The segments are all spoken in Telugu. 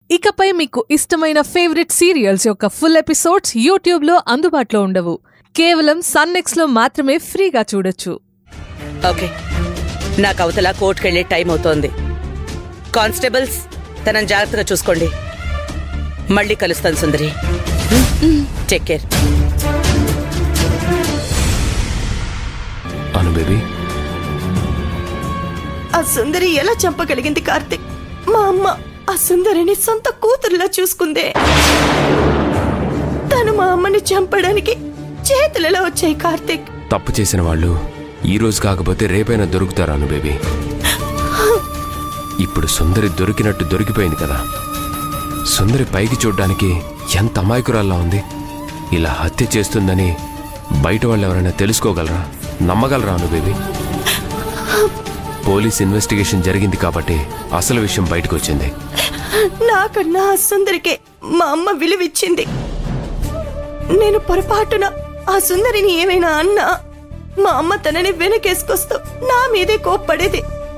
ఇకపై మీకు ఇష్టమైన ఫేవరెట్ సీరియల్స్ యొక్క ఫుల్ ఎపిసోడ్స్ యూట్యూబ్లో అందుబాటులో ఉండవు కేవలం సన్నెక్స్లో మాత్రమే ఫ్రీగా చూడొచ్చు ఓకే నాకు అవతల కోర్టుకెళ్లే టైం అవుతోంది కానిస్టేబుల్స్ తనని జాగ్రత్తగా చూసుకోండి మళ్ళీ కలుస్తాను Sundari take care Anu baby ఆ సుందరి ఎలా చంపగలిగింది కార్తిక్ మా అమ్మ ఆ సుందరిని సొంత కూతురులా చూసుకుందే తను మా అమ్మని చంపడానికి చేతులలో వచ్చాయి కార్తిక్ తప్పు చేసిన వాళ్ళు ఈ రోజు కాకపోతే రేపైనా దొరుకుతారు అను బేబీ ఇప్పుడు సుందరి దొరికినట్టు దొరికిపోయింది కదా సుందరి పైకి చూడ్డానికి ఎంత అమాయకురాల్లా ఉంది ఇలా హత్య చేస్తుందని బయట వాళ్ళు ఎవరైనా తెలుసుకోగలరా నమ్మగలరా అను బేబీ పోలీస్ ఇన్వెస్టిగేషన్ జరిగింది కాబట్టి అసలు విషయం బయటకు వచ్చింది నాకన్నా ఆ సుందరికే మా అమ్మ విలువిచ్చింది నేను పొరపాటున ఆ సుందరిని ఏమైనా అన్నా మా అమ్మ తనని వెనకేసుకొస్తూ నా మీదే కోప్పడేది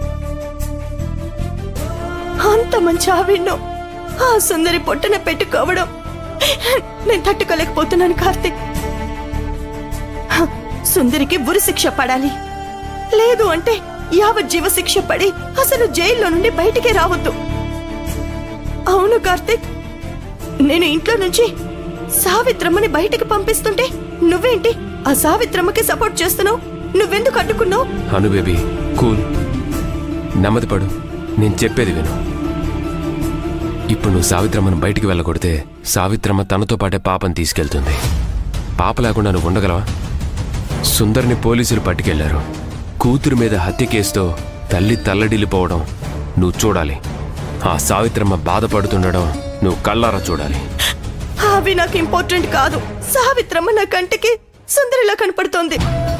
అంత మంచి ఆవిడ్ను ఆ సుందరి పొట్టన పెట్టుకోవడం నేను తట్టుకోలేకపోతున్నాను కార్తిక్ హ, సుందరికి ఉరి శిక్ష పడాలి లేదు అంటే యావజ్జీవ శిక్ష పడి అసలు జైల్లో నుండి బయటికి రావద్దు అవును కార్తిక్ నేను ఇంట్లో నుంచి సావిత్రమ్మని బయటికి పంపిస్తుంటే నువ్వేంటి ఆ సావిత్రమ్మకి సపోర్ట్ చేస్తున్నావు నువ్వెందుకు అడ్డుకున్నావు అను బేబీ కూల్ నెమ్మదిపడు నేను చెప్పేది విను ఇప్పుడు నువ్వు సావిత్రమ్మను బయటికి వెళ్ళగొడితే సావిత్రమ్మ తనతో పాటే పాపని తీసుకెళ్తుంది పాప లేకుండా నువ్వు ఉండగలవా సుందర్ని పోలీసులు పట్టుకెళ్లారు కూతురు మీద హత్య కేసుతో తల్లి తల్లడిల్లిపోవడం నువ్వు చూడాలి ఆ సావిత్రమ్మ బాధపడుతుండడం నువ్వు కళ్ళారా చూడాలి అవి నాకు ఇంపార్టెంట్ కాదు సావిత్రమ్మ నా కంటికి సుందరిలా కనపడుతోంది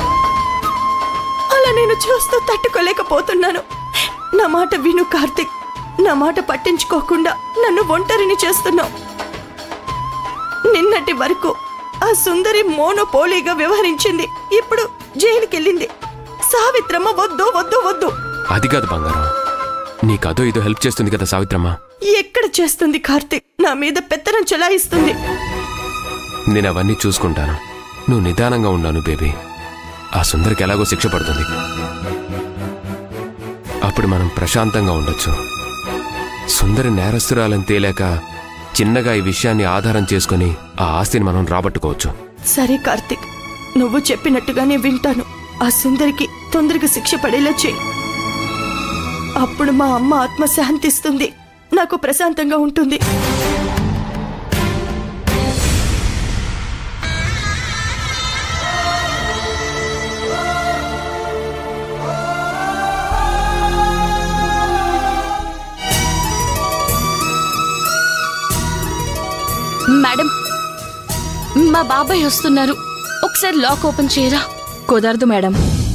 అలా నేను చూస్తూ తట్టుకోలేకపోతున్నాను నా మాట విను కార్తిక్ నా మాట పట్టించుకోకుండా నన్ను ఒంటరిని చేస్తున్నావు నిన్నటి వరకు ఆ సుందరి మోనోపోలీగా వ్యవహరించింది ఇప్పుడు జైలుకెళ్ళింది సావిత్రమ్మ వద్దు వద్దు వద్దు అది కాదు బంగారం నీకదో ఇదో హెల్ప్ చేస్తుంది కదా సావిత్రమ్మ ఎక్కడ చేస్తుంది కార్తిక్ నా మీద పెత్తనం చెలాయిస్తుంది నేను అవన్నీ చూసుకుంటాను నువ్వు నిదానంగా ఉన్నాను బేబీ ఆ సుందరికి ఎలాగో శిక్ష పడుతుంది అప్పుడు మనం ప్రశాంతంగా ఉండొచ్చు సుందరి నేరస్తురాలని తేలాక చిన్నగా ఈ విషయాన్ని ఆధారం చేసుకుని ఆ ఆస్తిని మనం రాబట్టుకోవచ్చు సరే కార్తిక్ నువ్వు చెప్పినట్టుగానే వింటాను ఆ సుందరికి తొందరగా శిక్ష పడేలా చెయ్యి అప్పుడు మా అమ్మ ఆత్మ శాంతిస్తుంది నాకు ప్రశాంతంగా ఉంటుంది మేడం మా బాబాయ్ వస్తున్నారు ఒకసారి లాక్ ఓపెన్ చేయరా కుదరదు మేడం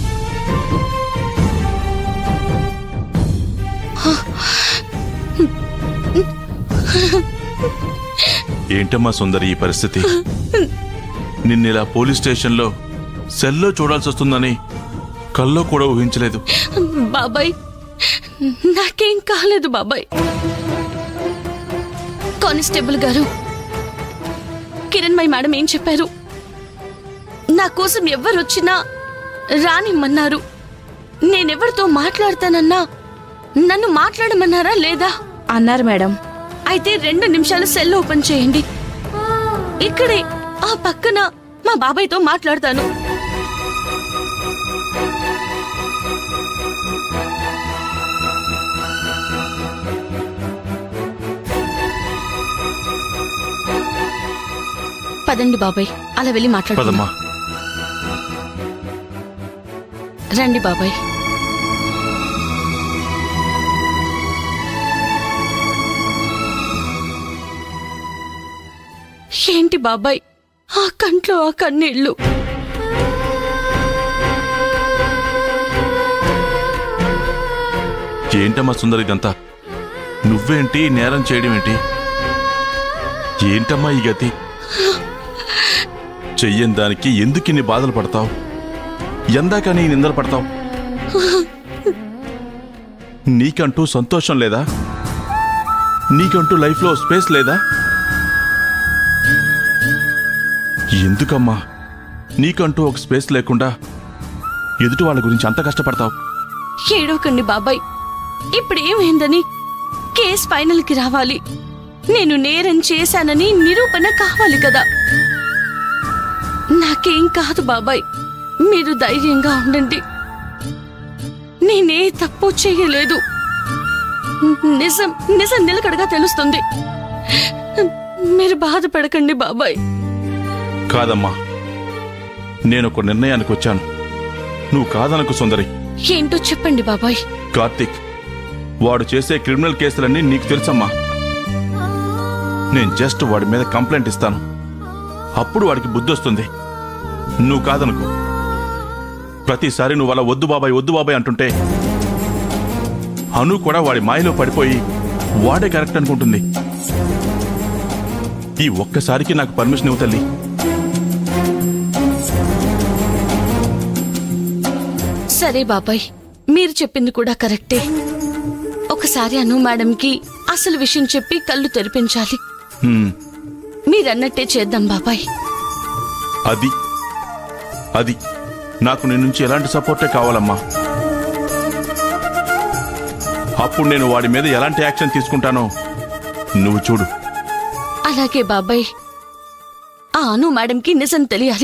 ఏంటమ్మా సుందరి ఈ పరిస్థితి నిన్నిలా పోలీస్ స్టేషన్లో సెల్లో చూడాల్సి వస్తుందని కల్లో కూడా ఊహించలేదు బాబాయ్ నాకేం కాలేదు బాబాయ్ కానిస్టేబుల్ గారు కిరణ్మయ్ మేడం ఏం చెప్పారు నా కోసం ఎవరు వచ్చినా రానిమ్మన్నారు నేనెవరితో మాట్లాడతానన్నా నన్ను మాట్లాడమన్నారా లేదా అన్నారు మేడం అయితే రెండు నిమిషాలు సెల్ ఓపెన్ చేయండి ఇక్కడే ఆ పక్కన మా బాబాయ్తో మాట్లాడతాను పదండి బాబాయ్ అలా వెళ్ళి మాట్లాడదాం పదమ్మా రండి బాబాయ్ ఏంటి బాబాయ్ ఆ కంట్లో ఆ కన్నీళ్ళు ఏంటమ్మా సుందరి ఇదంతా నువ్వేంటి నేరం చేయడం ఏంటి ఏంటమ్మా ఈ గతి చెయ్యని దానికి ఎందుకు ఇన్ని బాధలు పడతావు ఎందాక నీ నిందలు పడతావు నీకంటూ సంతోషం లేదా నీకంటూ లైఫ్లో స్పేస్ లేదా ఎందుకమ్మా నీకంటూ ఒక స్పేస్ లేకుండా ఎదుటి వాళ్ళ గురించి అంత కష్టపడతావు ఏడోకండి బాబాయ్ ఇప్పుడు ఏమైందని కేస్ ఫైనల్ కి రావాలి నేను నేరం చేశానని నిరూపణ కావాలి కదా నాకేం కాదు బాబాయ్ మీరు ధైర్యంగా ఉండండి నేనే తప్పు చేయలేదు నిజం నిజం నిలకడగా తెలుస్తుంది మీరు బాధపడకండి బాబాయ్ కాదమ్మా నేను ఒక నిర్ణయానికి వచ్చాను నువ్వు కాదనకు సుందరి ఏంటో చెప్పండి బాబాయ్ కార్తిక్ వాడు చేసే క్రిమినల్ కేసులన్నీ నీకు తెలుసమ్మా నేను జస్ట్ వాడి మీద కంప్లైంట్ ఇస్తాను అప్పుడు వాడికి బుద్ధి వస్తుంది నువ్వు కాదనుకో ప్రతిసారి నువ్వు అలా వద్దు బాబాయ్ వద్దు బాబాయ్ అంటుంటే అను కూడా వాడి మాయలో పడిపోయి వాడే కరెక్ట్ అనుకుంటుంది ఈ ఒక్కసారికి నాకు పర్మిషన్ ఇవ్వు తల్లి సరే బాబాయ్ మీరు చెప్పింది కూడా కరెక్టే ఒకసారి అను మేడంకి అసలు విషయం చెప్పి కళ్ళు తెరిపించాలి హ్మ్, మీరన్నట్టే చేద్దాం బాబాయ్ అది అది నాకు నీ నుంచి ఎలాంటి సపోర్టే కావాలమ్మా అప్పుడు నేను వాడి మీద ఎలాంటి యాక్షన్ తీసుకుంటానో నువ్వు చూడు అలాగే బాబాయ్ ఆ అను మేడంకి నిజం తెలియాలి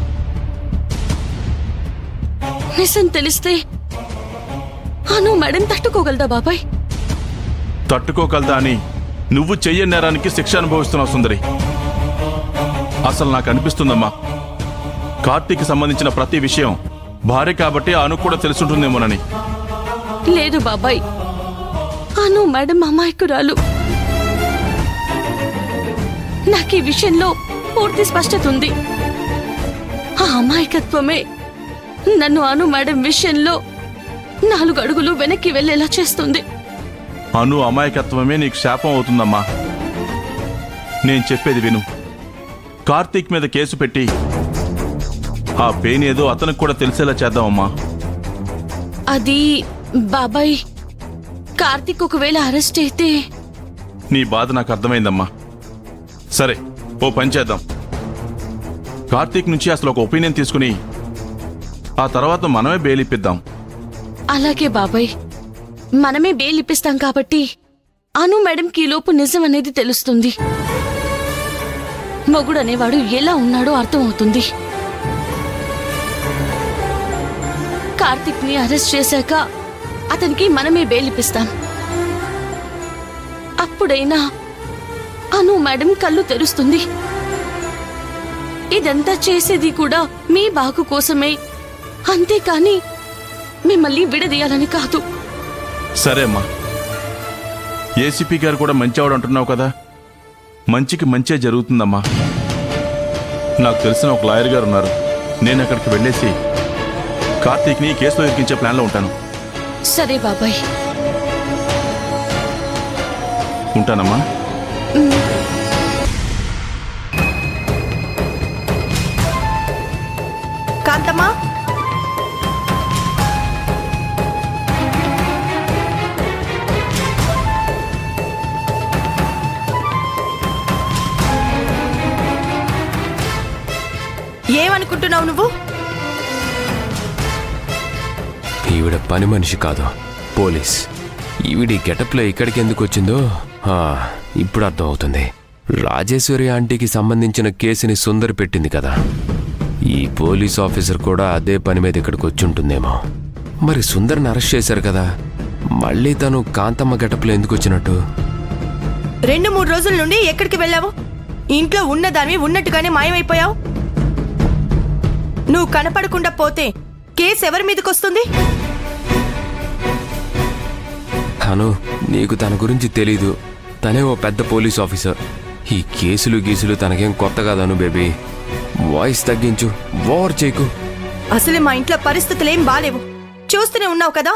నిజం తెలిస్తే అను మేడం తట్టుకోగలదా బాబాయ్ తట్టుకోగలదా అని నువ్వు చెయ్యని నేరానికి శిక్ష అనుభవిస్తున్నావు సుందరి అసలు నాకు అనిపిస్తుందమ్మా కార్తీక్ సంబంధించిన ప్రతి విషయం భార్య కాబట్టి అను కూడా తెలుసుంటుందేమోనని లేదు బాబాయ్ అను మేడం అమాయకురాలు నాకు ఈ విషయంలో పూర్తి స్పష్టత ఉంది ఆ అమాయకత్వమే నన్ను అను మేడం విషయంలో నాలుగు అడుగులు వెనక్కి వెళ్ళేలా చేస్తుంది అను అమాయకత్వమే నీకు శాపం అవుతుందమ్మా నేను చెప్పేది విను కార్తీక్ మీద కేసు పెట్టి ఆ పెయిన్ ఏదో అతనికి కూడా తెలిసేలా చేద్దామమ్మా అది బాబాయ్ కార్తిక్ ఒకవేళ అరెస్ట్ అయితే నీ బాధ నాకు అర్థమైందమ్మా సరే ఓ పని చేద్దాం కార్తీక్ నుంచి అసలు ఒక ఒపీనియన్ తీసుకుని ఆ తర్వాత మనమే బెయిలిప్పిద్దాం అలాగే బాబాయ్ మనమే బెయిల్ ఇప్పిస్తాం కాబట్టి అను మేడంకి ఈ లోపు నిజం అనేది తెలుస్తుంది మొగుడు అనేవాడు ఎలా ఉన్నాడో అర్థమవుతుంది కార్తిక్ ని అరెస్ట్ చేశాక అతనికి మనమే బెయిల్ ఇప్పిస్తాం అప్పుడైనా అను మేడం కళ్ళు తెరుస్తుంది ఇదంతా చేసేది కూడా మీ బాగు కోసమే అంతేకాని మిమ్మల్ని విడదీయాలని కాదు సరే అమ్మా ఏసీపీ గారు కూడా మంచివాడు అంటున్నావు కదా మంచికి మంచే జరుగుతుందమ్మా నాకు తెలిసిన ఒక లాయర్ గారు ఉన్నారు నేను అక్కడికి వెళ్ళేసి కార్తీక్ని ఈ కేసులో ఇరికించే ప్లాన్లో ఉంటాను సరే బాబాయ్ ఉంటానమ్మా కాంతమ్మా ఏమనుకుంటున్నావు నువ్వు ఈవిడ పని మనిషి కాదు పోలీస్ ఈవిడి గెటప్లో ఇక్కడికి ఎందుకు వచ్చిందో ఆ, ఇప్పుడు అర్థం అవుతుంది రాజేశ్వరి ఆంటీకి సంబంధించిన కేసుని సుందర్ పెట్టింది కదా ఈ పోలీస్ ఆఫీసర్ కూడా అదే పని మీద ఇక్కడికి వచ్చి ఉంటుందేమో మరి సుందర్ని అరెస్ట్ చేశారు కదా మళ్ళీ తను కాంతమ్మ గెటప్లో ఎందుకు వచ్చినట్టు రెండు మూడు రోజుల నుండి ఎక్కడికి వెళ్ళావు ఇంట్లో ఉన్నదానివి ఉన్నట్టుగానే మాయమైపోయావు నువ్వు కనపడకుండా పోతే కేసు ఎవరి మీదకొస్తుంది అను నీకు తన గురించి తెలీదు తనే ఓ పెద్ద పోలీస్ ఆఫీసర్ ఈ కేసులు గీసులు తనకేం కొత్త కాదను బేబీ వాయిస్ తగ్గించు ఓవర్ చేయకు అసలే మా ఇంట్లో పరిస్థితులేం బాలేవు చూస్తూనే ఉన్నావు కదా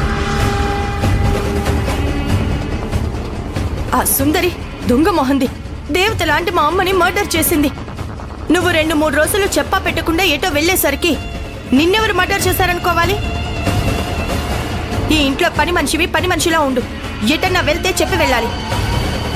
ఆ సుందరి దొంగ మొహంది దేవత లాంటి మా అమ్మని మర్డర్ చేసింది నువ్వు రెండు మూడు రోజులు చెప్పా పెట్టకుండా ఏటో వెళ్ళేసరికి నిన్నెవరు మర్డర్ చేశారనుకోవాలి ఈ ఇంట్లో పని మనిషివి పని మనిషిలా ఉండు ఎటన్నా వెళ్తే చెప్పి వెళ్ళాలి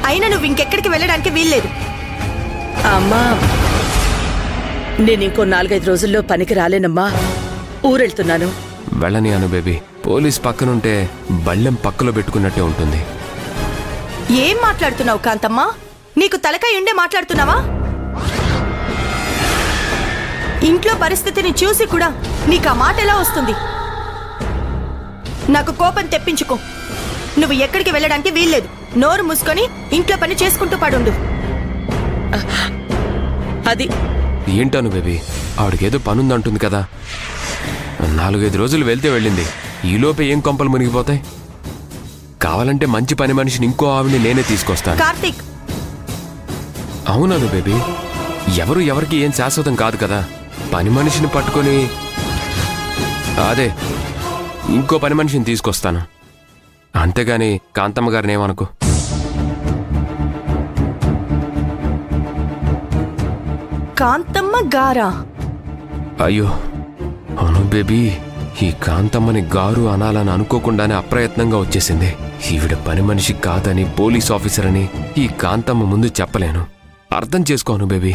అయినా నువ్వు ఇంకెక్కడికి వెళ్ళడానికి వీల్లేదు అమ్మా నేను ఇంకో నాలుగైదు రోజుల్లో పనికి రాలేనమ్మా ఊరెళ్తున్నాను వెళ్ళని అను బేబీ పోలీస్ పక్కనుంటే బళ్ళెం పక్కలో పెట్టుకున్నట్టే ఉంటుంది ఏం మాట్లాడుతున్నావు కాంతమ్మ నీకు తలకాయ ఉండే మాట్లాడుతున్నావా ఇంట్లో పరిస్థితిని చూసి కూడా నీకు ఆ మాట ఎలా వస్తుంది నాకు కోపం తెప్పించుకో నువ్వు ఎక్కడికి వెళ్ళడానికి వీల్లేదు నోరు మూసుకొని ఇంట్లో పని చేసుకుంటూ పడుండు అది ఏంటను బేబీ ఆవిడకేదో పనుందంటుంది కదా నాలుగైదు రోజులు వెళ్తే వెళ్ళింది ఈలోపే ఏం కొంపలు మునిగిపోతాయి కావాలంటే మంచి పని మనిషిని ఇంకో ఆవిడని నేనే తీసుకొస్తాను కార్తీక్ అవునను బేబీ ఎవరు ఎవరికి ఏం శాశ్వతం కాదు కదా పని మనిషిని పట్టుకొని అదే ఇంకో పని మనిషిని తీసుకొస్తాను అంతేగాని కాంతమ్మ గారిని ఏమనుకో కాంతమ్మ గారా అయ్యో అవును బేబీ ఈ కాంతమ్మని గారు అనాలని అనుకోకుండానే అప్రయత్నంగా వచ్చేసింది ఈవిడ పని మనిషి కాదని పోలీస్ ఆఫీసర్ అని ఈ కాంతమ్మ ముందు చెప్పలేను అర్థం చేసుకోను బేబీ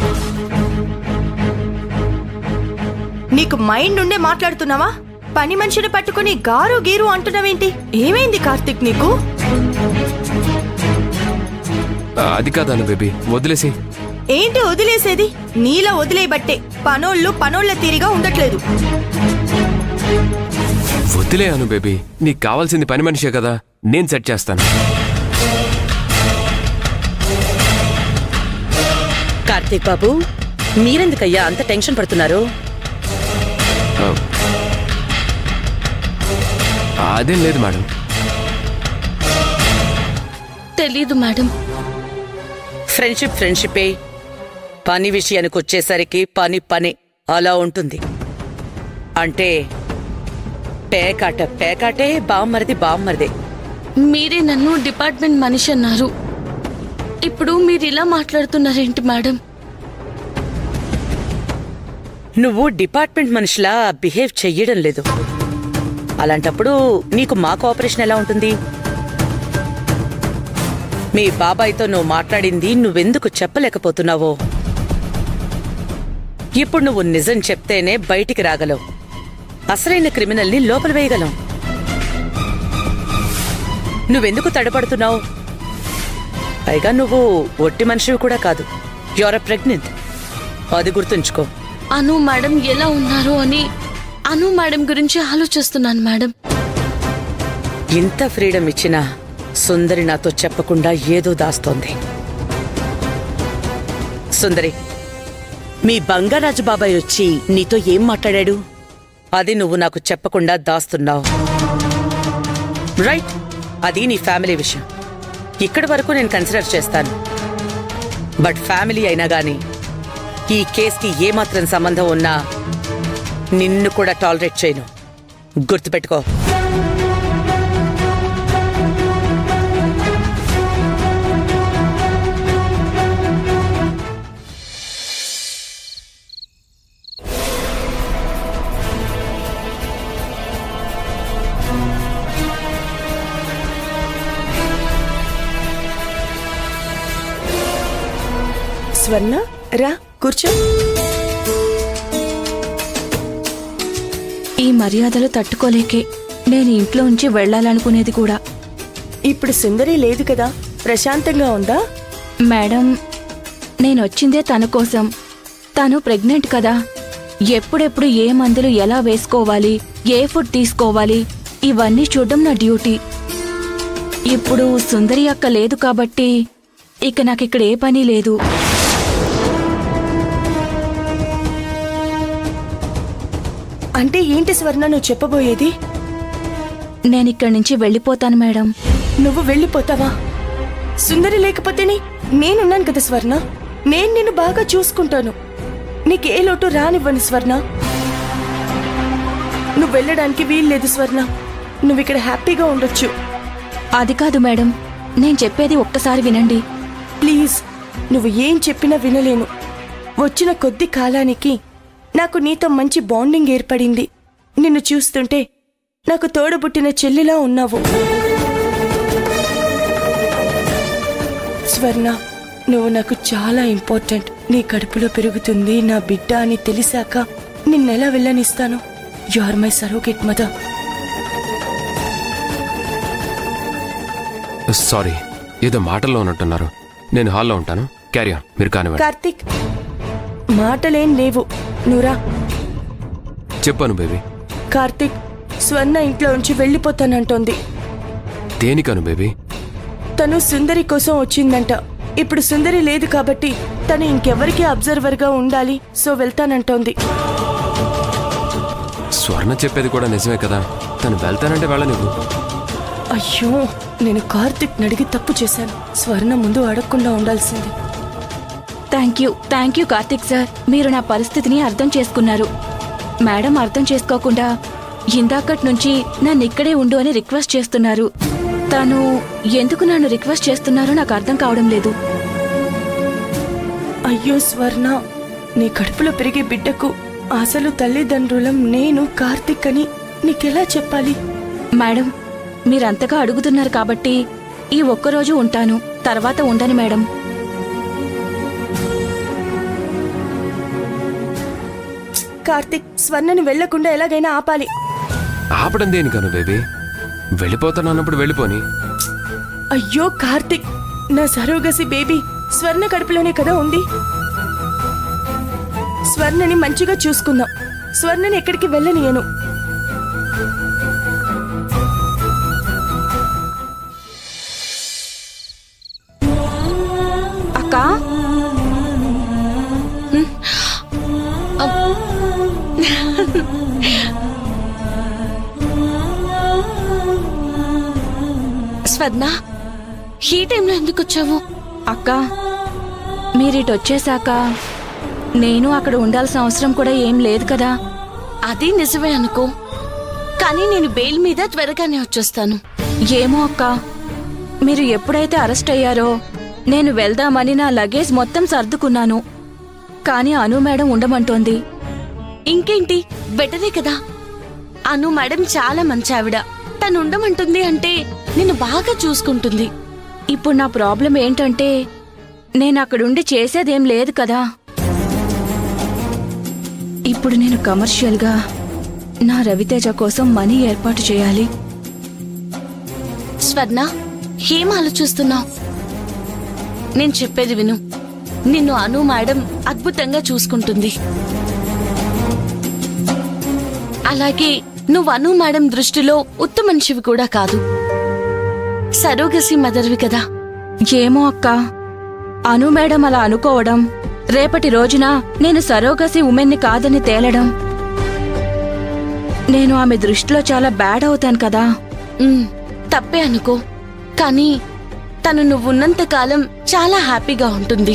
నీకు మైండ్ ఉండే మాట్లాడుతున్నావా పని మనిషిని పట్టుకుని గారు గీరు అంటున్నావేంటి ఏమైంది కార్తీక్ నీకు ఆ, అది కాదను బేబీ వదిలేసి ఏంటి వదిలేసేది నీలా వదిలేయబట్టే పనోళ్ళు పనోళ్ళ తీరిగా ఉండట్లేదు వదిలే అను బేబీ నీకు కావాల్సింది పని మనిషే కదా నేను సెట్ చేస్తాను కార్తీక్ బాబు మీరెందుకయ్యా అంత టెన్షన్ పడుతున్నారు ఆ, అదేం లేదు మేడం తెలీదు మేడం ఫ్రెండ్షిప్ ఫ్రెండ్షిపే పని విషయానికి వచ్చేసరికి పని పని అలా ఉంటుంది అంటే పేకాట పేకాటే బామ్మరిది బామ్మరిదే మీరే నన్ను డిపార్ట్మెంట్ మనిషి అన్నారు ఇప్పుడు మీరు ఇలా మాట్లాడుతున్నారేంటి మేడం నువ్వు డిపార్ట్మెంట్ మనిషిలా బిహేవ్ చెయ్యడం లేదు అలాంటప్పుడు నీకు మా కోఆపరేషన్ ఎలా ఉంటుంది మీ బాబాయ్తో నువ్వు మాట్లాడింది నువ్వెందుకు చెప్పలేకపోతున్నావో ఇప్పుడు నువ్వు నిజం చెప్తేనే బయటికి రాగలవు అసలైన క్రిమినల్ని లోపల వేయగలం నువ్వెందుకు తడపడుతున్నావు పైగా నువ్వు ఒట్టి మనిషివి కూడా కాదు యువర్ ప్రెగ్నెంట్ అది గుర్తుంచుకో అను మేడం ఎలా ఉన్నారు అని అను మేడం గురించి ఆలోచిస్తున్నాను మేడం ఇంత ఫ్రీడమ్ ఇచ్చినా సుందరి నాతో చెప్పకుండా ఏదో దాస్తోంది సుందరి మీ బంగారాజు బాబాయ్ వచ్చి నీతో ఏం మాట్లాడాడు అది నువ్వు నాకు చెప్పకుండా దాస్తున్నావు రైట్ అది నీ ఫ్యామిలీ విషయం ఇక్కడి వరకు నేను కన్సిడర్ చేస్తాను బట్ ఫ్యామిలీ అయినా గాని ఈ కేసుకి ఏమాత్రం సంబంధం ఉన్నా నిన్ను కూడా టాలరేట్ చేయను గుర్తుపెట్టుకో స్వర్ణ రా కూర్చో ఈ మర్యాదలు తట్టుకోలేకే నేను ఇంట్లో ఉంచి వెళ్ళాలనుకునేది కూడా ఇప్పుడు సుందరి లేదు కదా ప్రశాంతంగా ఉందా మేడం నేను వచ్చిందే తన కోసం తను ప్రెగ్నెంట్ కదా ఎప్పుడెప్పుడు ఏ మందులు ఎలా వేసుకోవాలి ఏ ఫుడ్ తీసుకోవాలి ఇవన్నీ చూడడం నా డ్యూటీ ఇప్పుడు సుందరి అక్క లేదు కాబట్టి ఇక నాకిక్కడ ఏ పని లేదు అంటే ఏంటి స్వర్ణ నువ్వు చెప్పబోయేది నేనిక్కడి నుంచి వెళ్ళిపోతాను మేడం నువ్వు వెళ్ళిపోతావా సుందరి లేకపోతేనే నేనున్నాను కదా స్వర్ణ నేను నిన్ను బాగా చూసుకుంటాను నీకే లోటు రానివ్వను స్వర్ణ నువ్వు వెళ్ళడానికి వీల్లేదు స్వర్ణ నువ్వు ఇక్కడ హ్యాపీగా ఉండొచ్చు అది కాదు మేడం నేను చెప్పేది ఒక్కసారి వినండి ప్లీజ్ నువ్వు ఏం చెప్పినా వినలేను వచ్చిన కొద్ది కాలానికి నాకు నీతో మంచి బాండింగ్ ఏర్పడింది నిన్ను చూస్తుంటే నాకు తోడబుట్టిన చెల్లిలా ఉన్నావు స్వర్ణ నువ్వు నాకు చాలా ఇంపార్టెంట్ నీ కడుపులో పెరుగుతుంది నా బిడ్డ అని తెలిసాక నిన్నెలా వెళ్ళనిస్తాను you are my surrogate mother sorry ఏదో మాటల్లో ఉన్నట్టున్నారు నేను హాల్లో ఉంటాను క్యారీ ఆన్ మీరు కానివ్వండి కార్తిక్ మాటలేం లేవు నువ్వురా చెప్పాను బేబీ కార్తిక్ స్వర్ణ ఇంట్లో నుంచి వెళ్ళిపోతానంటోంది దేనికను బేబీ తను సుందరి కోసం వచ్చిందంట ఇప్పుడు సుందరి లేదు కాబట్టి తను ఇంకెవరికి అబ్జర్వర్ గా ఉండాలి సో వెళ్తానంటోంది స్వర్ణ చెప్పేది కూడా నిజమే కదా తను వెళ్తానంటే వెళ్ళనివ్వు అయ్యో నేను కార్తిక్ నడిగి తప్పు చేశాను స్వర్ణ ముందు అడగకుండా ఉండాల్సింది thank you thank you Karthik sir మీరు నా పరిస్థితిని అర్థం చేసుకున్నారు మేడం అర్థం చేసుకోకుండా ఇందాకటి నుంచి నన్ను ఇక్కడే ఉండు అని రిక్వెస్ట్ చేస్తున్నారు తను ఎందుకు నన్ను రిక్వెస్ట్ చేస్తున్నారో నాకు అర్థం కావడం లేదు అయ్యో స్వర్ణ నీ కడుపులో పెరిగే బిడ్డకు అసలు తల్లిదండ్రులం నేను కార్తిక్ అని నీకెలా చెప్పాలి మేడం మీరంతగా అడుగుతున్నారు కాబట్టి ఈ ఒక్కరోజు ఉంటాను తర్వాత ఉండను మేడం కార్తిక్ స్వర్ణని వెళ్లకుండా ఎలాగైనా ఆపాలి ఆపడం దేనికను బేబీ వెళ్ళిపోతాను అన్నప్పుడు వెళ్ళిపోని అయ్యో కార్తిక్ నా సరోగసి బేబీ స్వర్ణ కడుపులోనే కదా ఉంది స్వర్ణని మంచిగా చూసుకుందాం స్వర్ణని ఎక్కడికి వెళ్ళనియను అక్క స్వర్ణ ఈ టైంలో ఎందుకు వచ్చావు అక్క మీరిటు వచ్చేశాక నేను అక్కడ ఉండాల్సిన అవసరం కూడా ఏం లేదు కదా అది నిజమే అనుకో కానీ నేను బెయిల్ మీద త్వరగానే వచ్చేస్తాను ఏమో అక్క మీరు ఎప్పుడైతే అరెస్ట్ అయ్యారో నేను వెళ్దామని నా లగేజ్ మొత్తం సర్దుకున్నాను కానీ అను మేడం ఉండమంటోంది ఇంకేంటి బెటరే కదా అను మేడం చాలా మంచి ఆవిడ తను ఉండమంటుంది అంటే నిన్ను బాగా చూసుకుంటుంది ఇప్పుడు నా ప్రాబ్లం ఏంటంటే నేను అక్కడుండి చేసేదేం లేదు కదా ఇప్పుడు నేను కమర్షియల్గా నా రవితేజ కోసం మనీ ఏర్పాటు చేయాలి స్వర్ణ ఏం ఆలోచిస్తున్నావు నేను చెప్పేది విను నిన్ను అను మేడం అద్భుతంగా చూసుకుంటుంది అలాగే నువ్వు అను మేడం దృష్టిలో ఉత్త మనిషివి కూడా కాదు సరోగసి మదర్వి కదా ఏమో అక్క అను మేడం అలా అనుకోవడం రేపటి రోజున నేను సరోగసి ఉమెన్ని కాదని తేలడం నేను ఆమె దృష్టిలో చాలా బ్యాడ్ అవుతాను కదా ఉమ్, తప్పే అనుకో కానీ తను నువ్వున్నంత కాలం చాలా హ్యాపీగా ఉంటుంది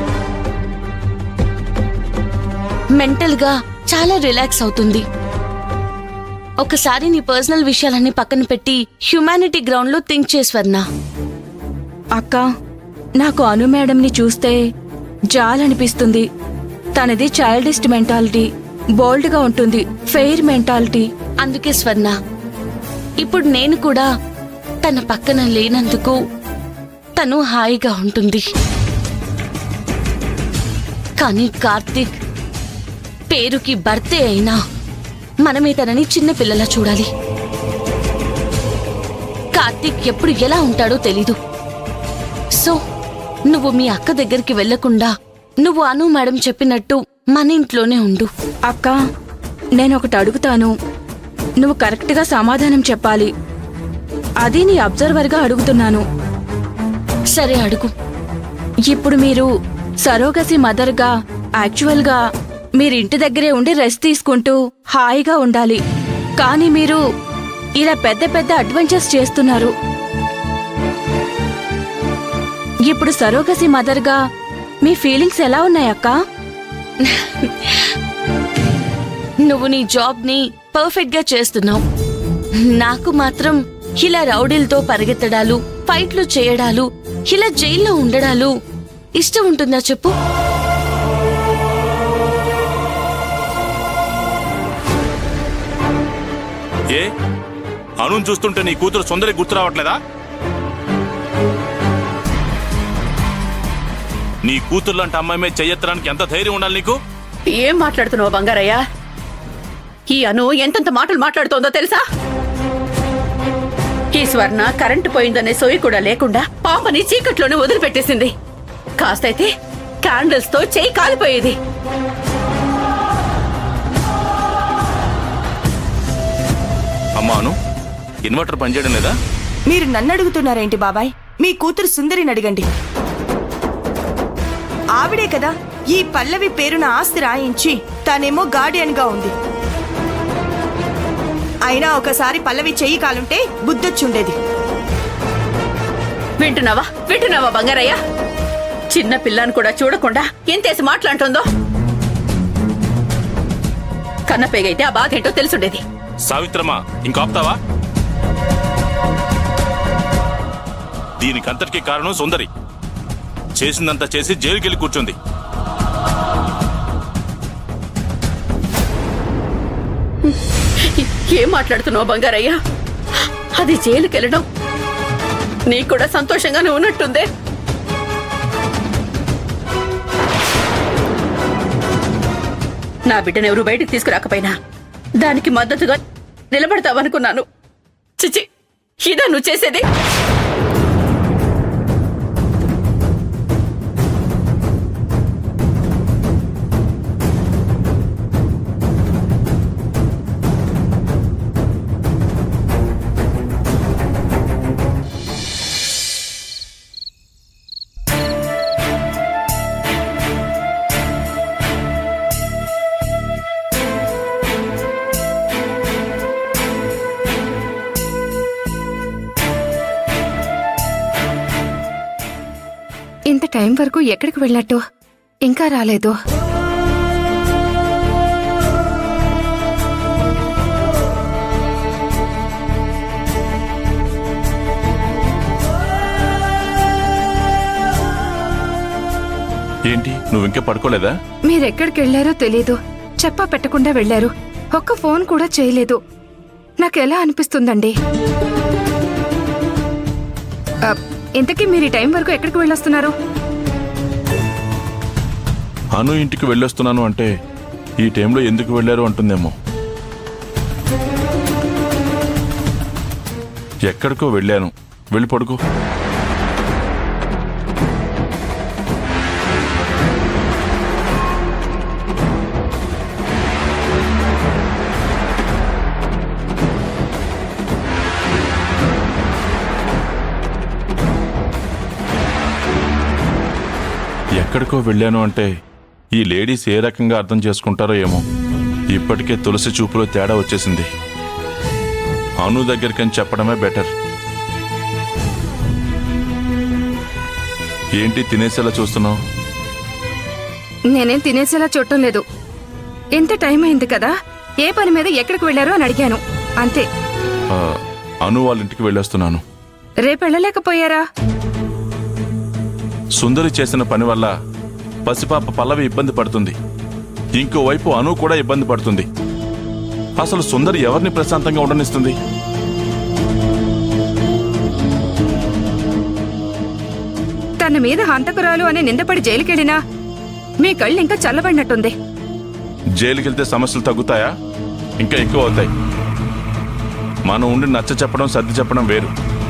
మెంటల్ గా చాలా రిలాక్స్ అవుతుంది ఒకసారి నీ పర్సనల్ విషయాలన్నీ పక్కన పెట్టి హ్యుమానిటీ గ్రౌండ్ లో థింక్ చేస్వర్నా అక్క నాకు అను మేడంని చూస్తే జాలనిపిస్తుంది తనది చైల్డిస్ట్ మెంటాలిటీ బోల్డ్గా ఉంటుంది ఫెయిర్ మెంటాలిటీ అందుకే స్వర్ణ ఇప్పుడు నేను కూడా తన పక్కన లేనందుకు తను హాయిగా ఉంటుంది కానీ కార్తీక్ పేరుకి భర్తే అయినా మనమే తనని చిన్న పిల్లలా చూడాలి కార్తీక్ ఎప్పుడు ఎలా ఉంటాడో తెలీదు సో నువ్వు మీ అక్క దగ్గరికి వెళ్లకుండా నువ్వు అను మేడం చెప్పినట్టు మన ఇంట్లోనే ఉండు అక్క నేను ఒకటి అడుగుతాను నువ్వు కరెక్ట్గా సమాధానం చెప్పాలి అది నీ అబ్జర్వర్గా అడుగుతున్నాను సరే అడుగు ఇప్పుడు మీరు సరోగసి మదర్గా యాక్చువల్గా మీరు ఇంటి దగ్గరే ఉండి రెస్ట్ తీసుకుంటూ హాయిగా ఉండాలి కానీ మీరు ఇలా పెద్ద పెద్ద అడ్వెంచర్స్ చేస్తున్నారు ఇప్పుడు సరోగసి మదర్గా మీ ఫీలింగ్స్ ఎలా ఉన్నాయక్కా నువ్వు నీ జాబ్ ని పర్ఫెక్ట్ గా చేస్తున్నావు నాకు మాత్రం ఇలా రౌడీలతో పరిగెత్తడాలు ఫైట్లు చేయడాలు ఇలా జైల్లో ఉండడాలు ఇష్టం ఉంటుందా చెప్పు ఏ అనుని చూస్తుంటే నీ కూతురు సుందరి గుర్తు రావట్లేదా నీ కూతుర్లాంటి అమ్మాయి మీద చెయ్యెత్తడానికి ఎంత ధైర్యం ఉండాలి నీకు ఏం మాట్లాడుతున్నావు బంగారయ్య ఈ అను ఎంతెంత మాటలు మాట్లాడుతోందో తెలుసా ఈ స్వర్ణ కరెంటు పోయిందనే సోయి కూడా లేకుండా పాపని చీకట్లోనే వదిలిపెట్టేసింది కాస్తైతే క్యాండిల్స్ తో చేయి కాలిపోయేది అమ్మాను ఇన్వర్టర్ పనిచేయడం లేదా మీరు నన్ను అడుగుతున్నారేంటి బాబాయ్ మీ కూతురు సుందరిని అడగండి ఆవిడే కదా ఈ పల్లవి పేరున ఆస్తి రాయించి తానేమో గార్డియన్ గా ఉంది అయినా ఒకసారి పల్లవి చెయ్యి కాలుంటే బుద్ధొచ్చుండేది వింటున్నావా వింటున్నావా బంగారయ్య చిన్న పిల్లని కూడా చూడకుండా ఎంతేసి మాట్లాడుతోందో కన్నపేగైతే ఆ బాధ ఏంటో తెలుసుండేది సావిత్రమా ఇంకాపుతావా దీనికంతటికీ కారణం సుందరి చేసిందంతా చేసి జైలుకెళ్ళి కూర్చుంది ఏం మాట్లాడుతున్నావు బంగారయ్య అది జైలుకెళ్ళడం నీకు కూడా సంతోషంగానే ఉన్నట్టుందే నా బిడ్డను ఎవరు బయటికి తీసుకురాకపోయినా దానికి మద్దతుగా నిలబడతావనుకున్నాను చిచి ఇదా నువ్వు చేసేది ఇంత టైం వరకు ఎక్కడికి వెళ్ళినట్టు ఇంకా రాలేదు ఏంటి నువ్వు ఇంకా పడుకోలేదా మీరెక్కడికి వెళ్ళారో తెలీదు చెప్పా పెట్టకుండా వెళ్ళారు ఒక్క ఫోన్ కూడా చేయలేదు నాకెలా అనిపిస్తుందండి ఆ, ఇంతకీ మీరు ఈ టైం వరకు ఎక్కడికి వెళ్ళొస్తున్నారు అను ఇంటికి వెళ్ళొస్తున్నాను అంటే ఈ టైంలో ఎందుకు వెళ్ళారు అంటుందేమో ఎక్కడికో వెళ్ళాను వెళ్ళి పడుకో ఎక్కడికో వెళ్ళాను అంటే ఈ లేడీస్ ఏ రకంగా అర్థం చేసుకుంటారో ఏమో ఇప్పటికే తులసి చూపులో తేడా వచ్చేసింది అను దగ్గరికని చెప్పడమే బెటర్ ఏంటి తినేసేలా చూస్తున్నావు నేనేం తినేసేలా చూడటం లేదు ఎంత టైం అయింది కదా ఏ పని మీద ఎక్కడికి వెళ్ళారో అని అడిగాను అంతే ఆ, అను వాళ్ళ ఇంటికి వెళ్ళొస్తున్నాను రేపు వెళ్ళలేకపోయారా సుందరి చేసిన పని వల్ల పసిపాప పల్లవి ఇబ్బంది పడుతుంది ఇంకోవైపు అను కూడా ఇబ్బంది పడుతుంది అసలు సుందరి ఎవరిని ప్రశాంతంగా ఉండనిస్తుంది తన మీద హంతకురాలు అని నిందపడి జైలుకెళ్ళినా మీ కళ్ళు ఇంకా చల్లబడినట్టుంది జైలుకెళ్తే సమస్యలు తగ్గుతాయా ఇంకా ఎక్కువ అవుతాయి మనం ఉండి నచ్చ చెప్పడం సర్ది చెప్పడం వేరు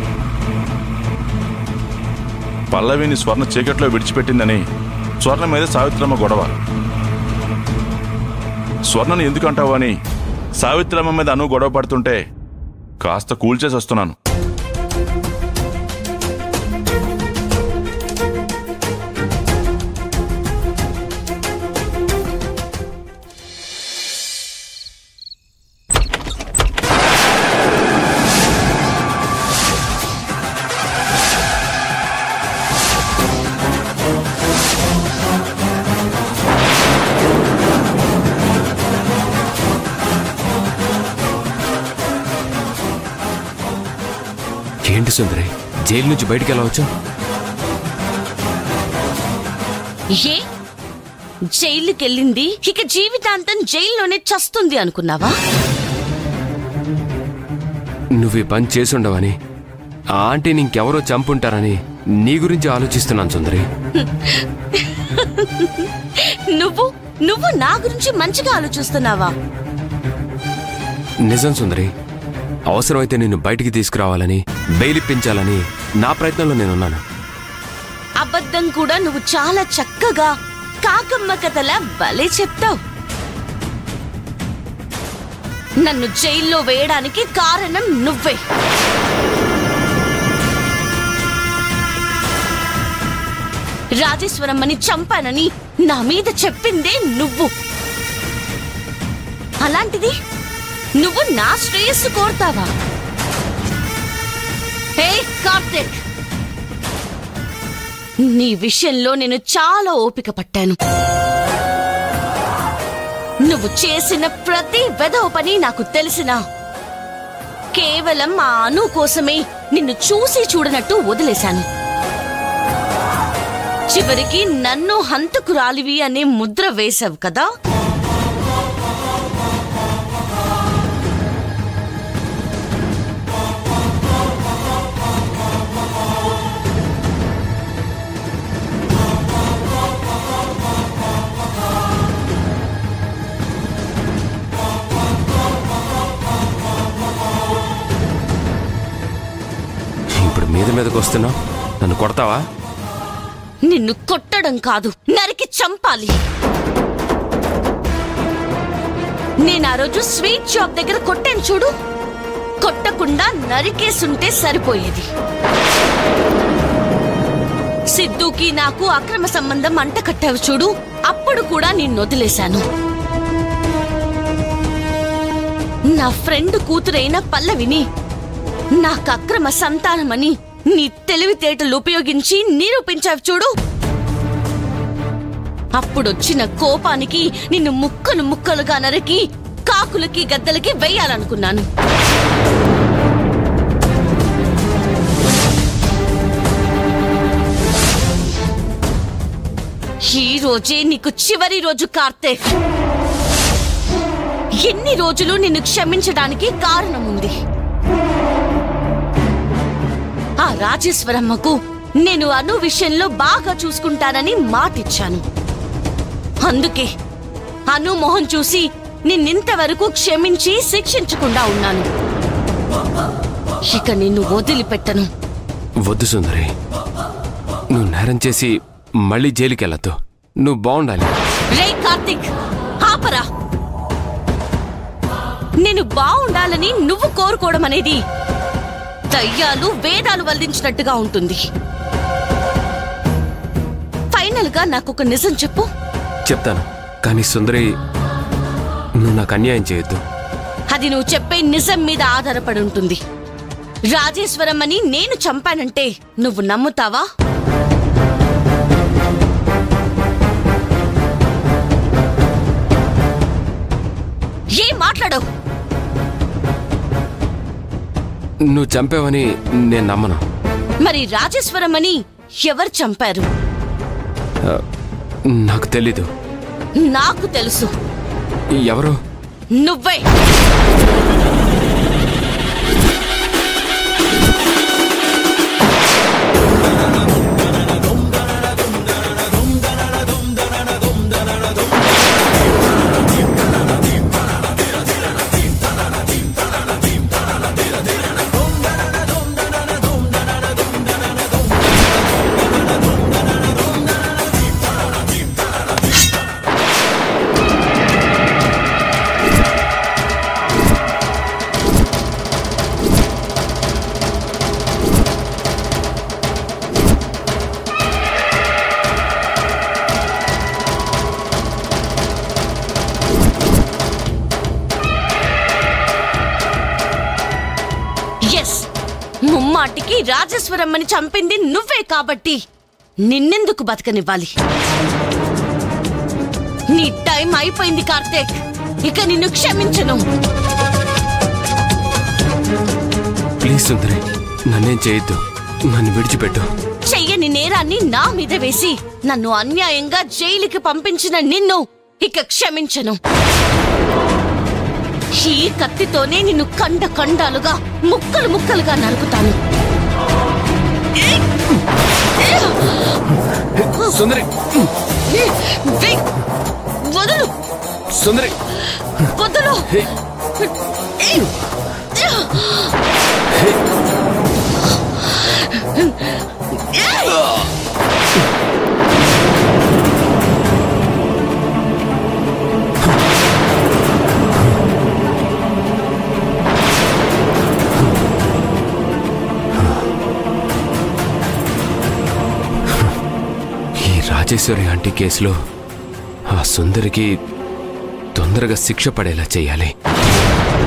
పల్లవిని స్వర్ణ చీకట్లో విడిచిపెట్టిందని స్వర్ణ మీద సావిత్రమ్మ గొడవ స్వర్ణను ఎందుకు అంటావు అని సావిత్రమ్మ మీద అను గొడవ పడుతుంటే కాస్త కూల్చేసి వస్తున్నాను ఏంటి సుందరి జైలు నుంచి బయటికి ఎలా వచ్చావు ఏ జైలుకెళ్ళింది ఇక జీవితాంతం జైల్లోనే చస్తుంది అనుకున్నావా నువ్వు ఈ పని చేసుండవని ఆ ఆంటీని ఇంకెవరో చంపుంటారని నీ గురించి ఆలోచిస్తున్నాను సుందరి నువ్వు నువ్వు నా గురించి మంచిగా ఆలోచిస్తున్నావా నిజం సుందరి అవసరమైతే నిన్ను బయటికి తీసుకురావాలని బెయిలిప్పించాలని నా ప్రయత్నంలో నేనున్నాను అబద్ధం కూడా నువ్వు చాలా చక్కగా కాకమ్మ కథలా భలే చెప్తావు నన్ను జైల్లో వేయడానికి కారణం నువ్వే రాజేశ్వరమ్మని చంపానని నా మీద చెప్పిందే నువ్వు అలాంటిది నువ్వు నా శ్రేయస్సు కోరుతావా హే కార్తిక్ నీ విషయంలో నేను చాలా ఓపిక పట్టాను నువ్వు చేసిన ప్రతి వెధవ పని నాకు తెలిసినా కేవలం ఆ అను కోసమే నిన్ను చూసి చూడనట్టు వదిలేశాను చివరికి నన్ను హంతకురాలివి అనే ముద్ర వేశావు కదా ఇప్పుడు మీద మీదకి వస్తున్నావు నన్ను కొడతావా నిన్ను కొట్టడం కాదు నరికి చంపాలి నేను ఆ రోజు స్వీట్ షాప్ దగ్గర కొట్టాను చూడు కొట్టకుండా నరికేసుంటే సరిపోయేది సిద్ధుకి నాకు అక్రమ సంబంధం అంట కట్టావు చూడు అప్పుడు కూడా నేను వదిలేశాను నా ఫ్రెండ్ కూతురైన పల్లవిని నాకు అక్రమ సంతానమని నీ తెలివితేటలు ఉపయోగించి నిరూపించావు చూడు అప్పుడొచ్చిన కోపానికి నిన్ను ముక్కలు ముక్కలుగా నరికి కాకులకి గద్దలకి వెయ్యాలనుకున్నాను ఈ రోజే నీకు చివరి రోజు కార్తీక్ ఎన్ని రోజులు నిన్ను క్షమించడానికి కారణముంది ఆ రాజేశ్వరమ్మకు నేను అను విషయంలో బాగా చూసుకుంటానని మాటిచ్చాను అందుకే అను మొహం చూసి నిన్నింతవరకు క్షమించి శిక్షించకుండా ఉన్నాను ఇక నిన్ను వదిలిపెట్టను వద్దు సుందరి నువ్వు నేరం చేసి మళ్ళీ జైలుకి వెళ్ళొద్దు నువ్వు బాగుండాలి రే కార్తిక్ ఆపరా నేను బాగుండాలని నువ్వు కోరుకోవడం అనేది దయ్యాలు వేదాలు వల్లించినట్టుగా ఉంటుంది ఫైనల్ గా నాకొక నిజం చెప్పు చెప్తాను కానీ సుందరి నువ్వు నాకు అన్యాయం చేయొద్దు అది నువ్వు చెప్పే నిజం మీద ఆధారపడి ఉంటుంది రాజేశ్వరం అని నేను చంపానంటే నువ్వు నమ్ముతావా ఏం మాట్లాడవు నువ్వు చంపావని నేను నమ్మను మరి రాజేశ్వరం అని ఎవరు చంపారు ఆ, నాకు తెలీదు నాకు తెలుసు ఎవరు నువ్వే ఎస్ ముమ్మాటికి రాజేశ్వరమ్మని చంపింది నువ్వే కాబట్టి నిన్నెందుకు బతకనివ్వాలి నీ టైం అయిపోయింది కార్తీక్ ఇక నిన్ను క్షమించను ప్లీజ్ సుందరి నన్నేం చేయొద్దు నన్ను విడిచిపెట్టు చెయ్యని నేరాన్ని నా మీద వేసి నన్ను అన్యాయంగా జైలుకి పంపించిన నిన్ను ఇక క్షమించను ఈ కత్తితోనే నిన్ను కండ కండాలుగా ముక్కలు ముక్కలుగా నరుకుతాను సుందరి వెయ్. వదులు సుందరి వదులు ఈ రాజేశ్వరి ఆంటీ కేసులో ఆ సుందరికి తొందరగా శిక్ష పడేలా చేయాలి